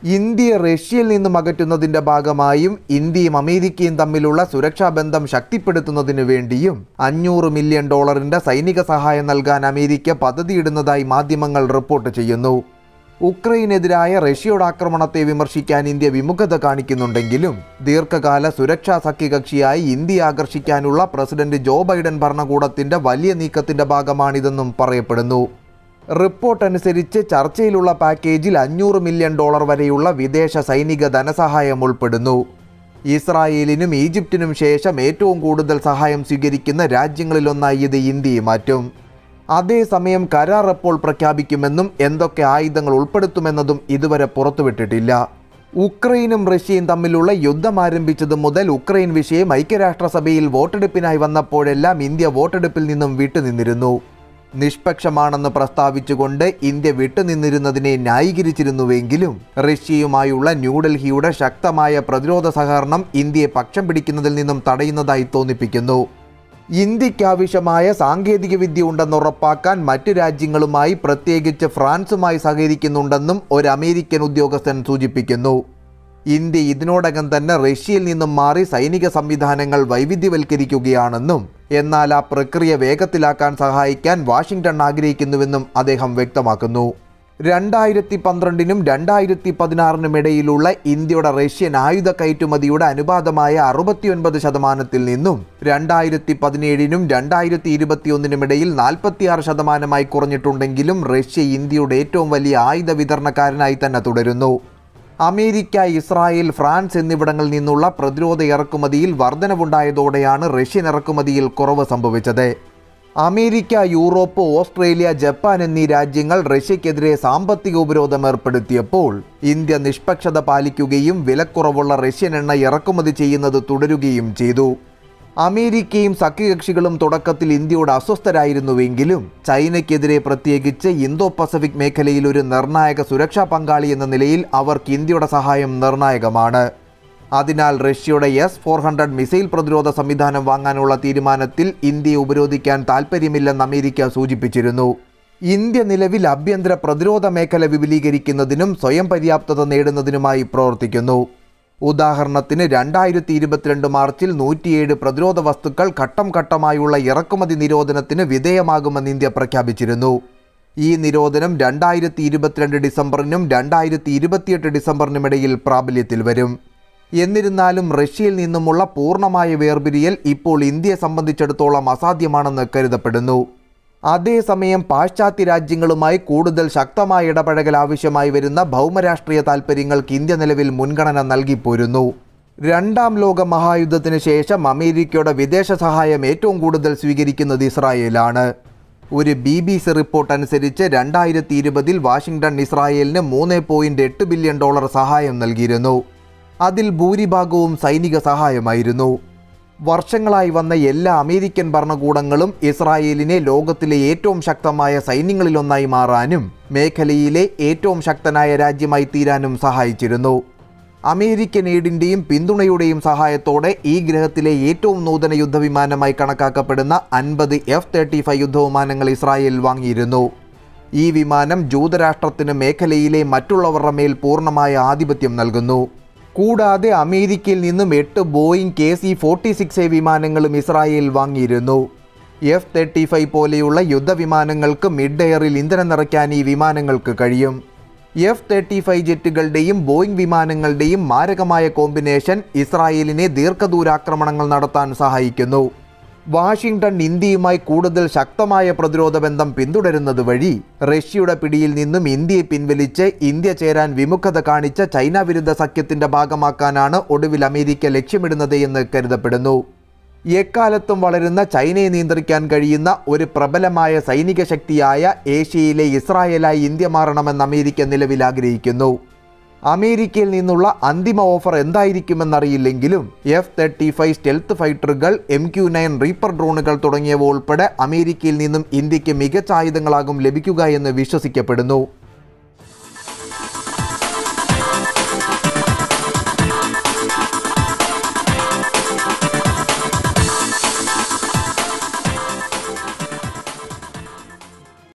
ഇന്ത്യയെ റഷ്യയിൽ നിന്നും അകറ്റുന്നതിന്റെ ഭാഗമായും ഇന്ത്യയും അമേരിക്കയും തമ്മിലുള്ള സുരക്ഷാ ബന്ധം ശക്തിപ്പെടുത്തുന്നതിനു വേണ്ടിയും അഞ്ഞൂറ് മില്യൺ ഡോളറിന്റെ സൈനിക സഹായം നൽകാൻ അമേരിക്ക പദ്ധതിയിടുന്നതായി മാധ്യമങ്ങൾ റിപ്പോർട്ട് ചെയ്യുന്നു ഉക്രൈനെതിരായ റഷ്യയുടെ ആക്രമണത്തെ വിമർശിക്കാൻ ഇന്ത്യ വിമുഖത കാണിക്കുന്നുണ്ടെങ്കിലും ദീർഘകാല സുരക്ഷാ സഖ്യകക്ഷിയായി ഇന്ത്യ ആകർഷിക്കാനുള്ള പ്രസിഡന്റ് ജോ ബൈഡൻ ഭരണകൂടത്തിന്റെ വലിയ നീക്കത്തിന്റെ ഭാഗമാണിതെന്നും പറയപ്പെടുന്നു റിപ്പോർട്ട് അനുസരിച്ച് ചർച്ചയിലുള്ള പാക്കേജിൽ അഞ്ഞൂറ് മില്യൺ ഡോളർ വരെയുള്ള വിദേശ സൈനിക ധനസഹായം ഉൾപ്പെടുന്നു ഇസ്രായേലിനും ഈജിപ്തിനും ശേഷം ഏറ്റവും കൂടുതൽ സഹായം സ്വീകരിക്കുന്ന രാജ്യങ്ങളിലൊന്നായി ഇത് ഇന്ത്യയെ മാറ്റും അതേസമയം കരാർ എപ്പോൾ പ്രഖ്യാപിക്കുമെന്നും എന്തൊക്കെ ആയുധങ്ങൾ ഉൾപ്പെടുത്തുമെന്നതും ഇതുവരെ പുറത്തുവിട്ടിട്ടില്ല ഉക്രൈനും റഷ്യയും തമ്മിലുള്ള യുദ്ധം ആരംഭിച്ചതു മുതൽ ഉക്രൈൻ വിഷയം ഐക്യരാഷ്ട്രസഭയിൽ വോട്ടെടുപ്പിനായി വന്നപ്പോഴെല്ലാം ഇന്ത്യ വോട്ടെടുപ്പിൽ നിന്നും വിട്ടുനിന്നിരുന്നു നിഷ്പക്ഷമാണെന്ന് പ്രസ്താവിച്ചുകൊണ്ട് ഇന്ത്യ വിട്ടുനിന്നിരുന്നതിനെ ന്യായീകരിച്ചിരുന്നുവെങ്കിലും റഷ്യയുമായുള്ള ന്യൂഡൽഹിയുടെ ശക്തമായ പ്രതിരോധ സഹകരണം ഇന്ത്യയെ പക്ഷം പിടിക്കുന്നതിൽ നിന്നും തടയുന്നതായി തോന്നിപ്പിക്കുന്നു ഇന്ത്യക്കാവശ്യമായ സാങ്കേതിക വിദ്യ ഉണ്ടെന്ന് ഉറപ്പാക്കാൻ മറ്റു രാജ്യങ്ങളുമായി പ്രത്യേകിച്ച് ഫ്രാൻസുമായി സഹകരിക്കുന്നുണ്ടെന്നും ഒരു അമേരിക്കൻ ഉദ്യോഗസ്ഥൻ സൂചിപ്പിക്കുന്നു ഇന്ത്യ ഇതിനോടകം തന്നെ റഷ്യയിൽ നിന്നും മാറി സൈനിക സംവിധാനങ്ങൾ വൈവിധ്യവൽക്കരിക്കുകയാണെന്നും എന്നാൽ ആ പ്രക്രിയ വേഗത്തിലാക്കാൻ സഹായിക്കാൻ വാഷിംഗ്ടൺ ആഗ്രഹിക്കുന്നുവെന്നും അദ്ദേഹം വ്യക്തമാക്കുന്നു രണ്ടായിരത്തി പന്ത്രണ്ടിനും രണ്ടായിരത്തി പതിനാറിനും ഇടയിലുള്ള ഇന്ത്യയുടെ റഷ്യൻ ആയുധ കയറ്റുമതിയുടെ അനുപാതമായ അറുപത്തിയൊൻപത് ശതമാനത്തിൽ നിന്നും രണ്ടായിരത്തി പതിനേഴിനും രണ്ടായിരത്തി ഇരുപത്തിയൊന്നിനും ഇടയിൽ നാൽപ്പത്തിയാറ് ശതമാനമായി കുറഞ്ഞിട്ടുണ്ടെങ്കിലും റഷ്യ ഇന്ത്യയുടെ ഏറ്റവും വലിയ ആയുധ വിതരണക്കാരനായി തന്നെ തുടരുന്നു അമേരിക്ക ഇസ്രായേൽ ഫ്രാൻസ് എന്നിവിടങ്ങളിൽ നിന്നുള്ള പ്രതിരോധ ഇറക്കുമതിയിൽ വർധനവുണ്ടായതോടെയാണ് റഷ്യൻ ഇറക്കുമതിയിൽ കുറവ് സംഭവിച്ചത് അമേരിക്ക യൂറോപ്പ് ഓസ്ട്രേലിയ ജപ്പാൻ എന്നീ രാജ്യങ്ങൾ റഷ്യക്കെതിരെ സാമ്പത്തിക ഉപരോധം ഏർപ്പെടുത്തിയപ്പോൾ ഇന്ത്യ നിഷ്പക്ഷത പാലിക്കുകയും വിലക്കുറവുള്ള റഷ്യൻ എണ്ണ ഇറക്കുമതി ചെയ്യുന്നത് തുടരുകയും ചെയ്തു അമേരിക്കയും സഖ്യകക്ഷികളും തുടക്കത്തിൽ ഇന്ത്യയോട് അസ്വസ്ഥരായിരുന്നുവെങ്കിലും ചൈനയ്ക്കെതിരെ പ്രത്യേകിച്ച് ഇന്തോ പസഫിക് മേഖലയിൽ ഒരു നിർണായക സുരക്ഷാ പങ്കാളി എന്ന നിലയിൽ അവർക്ക് ഇന്ത്യയുടെ സഹായം നിർണായകമാണ് അതിനാൽ റഷ്യയുടെ എസ് ഫോർ ഹൺഡ്രഡ് മിസൈൽ പ്രതിരോധ സംവിധാനം വാങ്ങാനുള്ള തീരുമാനത്തിൽ ഇന്ത്യയെ ഉപരോധിക്കാൻ താൽപ്പര്യമില്ലെന്ന് അമേരിക്ക സൂചിപ്പിച്ചിരുന്നു ഇന്ത്യ നിലവിൽ ആഭ്യന്തര പ്രതിരോധ മേഖല വിപുലീകരിക്കുന്നതിനും സ്വയം പര്യാപ്തത നേടുന്നതിനുമായി പ്രവർത്തിക്കുന്നു ഉദാഹരണത്തിന് രണ്ടായിരത്തി ഇരുപത്തിരണ്ട് മാർച്ചിൽ നൂറ്റിയേഴ് പ്രതിരോധ വസ്തുക്കൾ ഘട്ടം ഘട്ടമായുള്ള ഇറക്കുമതി നിരോധനത്തിന് വിധേയമാകുമെന്ന് ഇന്ത്യ പ്രഖ്യാപിച്ചിരുന്നു ഈ നിരോധനം രണ്ടായിരത്തി ഇരുപത്തിരണ്ട് ഡിസംബറിനും രണ്ടായിരത്തി ഇരുപത്തിയെട്ട് ഡിസംബറിനും ഇടയിൽ പ്രാബല്യത്തിൽ വരും എന്നിരുന്നാലും റഷ്യയിൽ നിന്നുമുള്ള പൂർണ്ണമായ വേർപിരിയൽ ഇപ്പോൾ ഇന്ത്യയെ സംബന്ധിച്ചിടത്തോളം അസാധ്യമാണെന്ന് കരുതപ്പെടുന്നു അതേസമയം പാശ്ചാത്യ രാജ്യങ്ങളുമായി കൂടുതൽ ശക്തമായ ഇടപഴകൽ ആവശ്യമായി വരുന്ന ഭൗമരാഷ്ട്രീയ താൽപ്പര്യങ്ങൾക്ക് ഇന്ത്യ നിലവിൽ മുൻഗണന നൽകിപ്പോരുന്നു രണ്ടാം ലോക മഹായുദ്ധത്തിന് ശേഷം അമേരിക്കയുടെ വിദേശ സഹായം ഏറ്റവും കൂടുതൽ സ്വീകരിക്കുന്നത് ഇസ്രായേലാണ് ഒരു ബി ബി സി റിപ്പോർട്ട് അനുസരിച്ച് രണ്ടായിരത്തി ഇരുപതിൽ വാഷിംഗ്ടൺ ഇസ്രായേലിന് മൂന്ന് പോയിന്റ് എട്ട് ബില്യൺ ഡോളർ സഹായം നൽകിയിരുന്നു അതിൽ ഭൂരിഭാഗവും സൈനിക സഹായമായിരുന്നു വർഷങ്ങളായി വന്ന എല്ലാ അമേരിക്കൻ ഭരണകൂടങ്ങളും ഇസ്രായേലിനെ ലോകത്തിലെ ഏറ്റവും ശക്തമായ സൈന്യങ്ങളിലൊന്നായി മാറാനും മേഖലയിലെ ഏറ്റവും ശക്തനായ രാജ്യമായി തീരാനും സഹായിച്ചിരുന്നു അമേരിക്കൻ എയ്ഡിൻ്റെയും പിന്തുണയുടെയും സഹായത്തോടെ ഈ ഗ്രഹത്തിലെ ഏറ്റവും നൂതന യുദ്ധവിമാനമായി കണക്കാക്കപ്പെടുന്ന അൻപത് എഫ് തേർട്ടി ഫൈവ് യുദ്ധവിമാനങ്ങൾ ഇസ്രായേൽ വാങ്ങിയിരുന്നു ഈ വിമാനം ജൂതരാഷ്ട്രത്തിന് മേഖലയിലെ മറ്റുള്ളവരുടെ മേൽ പൂർണ്ണമായ ആധിപത്യം നൽകുന്നു കൂടാതെ അമേരിക്കയിൽ നിന്നും എട്ട് Boeing K C forty six A വിമാനങ്ങളും ഇസ്രായേൽ വാങ്ങിയിരുന്നു എഫ് തേർട്ടി ഫൈവ് പോലെയുള്ള യുദ്ധവിമാനങ്ങൾക്ക് മിഡ് എയറിൽ ഇന്ധനം നിറയ്ക്കാൻ ഈ വിമാനങ്ങൾക്ക് കഴിയും എഫ് തേർട്ടി ഫൈവ് ജെറ്റുകളുടെയും ബോയിങ് വിമാനങ്ങളുടെയും മാരകമായ കോമ്പിനേഷൻ ഇസ്രായേലിനെ ദീർഘദൂരാക്രമണങ്ങൾ നടത്താൻ സഹായിക്കുന്നു വാഷിംഗ്ടൺ ഇന്ത്യയുമായി കൂടുതൽ ശക്തമായ പ്രതിരോധ ബന്ധം പിന്തുടരുന്നത് വഴി റഷ്യയുടെ പിടിയിൽ നിന്നും ഇന്ത്യയെ പിൻവലിച്ച് ഇന്ത്യ ചേരാൻ വിമുഖത കാണിച്ച ചൈന വിരുദ്ധ സഖ്യത്തിന്റെ ഭാഗമാക്കാനാണ് ഒടുവിൽ അമേരിക്ക ലക്ഷ്യമിടുന്നത് എന്ന് കരുതപ്പെടുന്നു എക്കാലത്തും വളരുന്ന ചൈനയെ നിയന്ത്രിക്കാൻ കഴിയുന്ന ഒരു പ്രബലമായ സൈനിക ശക്തിയായ ഏഷ്യയിലെ ഇസ്രായേലായി ഇന്ത്യ മാറണമെന്ന് അമേരിക്ക നിലവിൽ ആഗ്രഹിക്കുന്നു അമേരിക്കയിൽ നിന്നുള്ള അന്തിമ ഓഫർ എന്തായിരിക്കുമെന്നറിയില്ലെങ്കിലും എഫ് തേർട്ടി ഫൈവ് സ്റ്റെൽത്ത് ഫൈറ്ററുകൾ എം ക്യു നയൻ റീപ്പർ ഡ്രോണുകൾ തുടങ്ങിയവ ഉൾപ്പെടെ അമേരിക്കയിൽ നിന്നും ഇന്ത്യക്ക് മികച്ച ആയുധങ്ങളാകും ലഭിക്കുക എന്ന് വിശ്വസിക്കപ്പെടുന്നു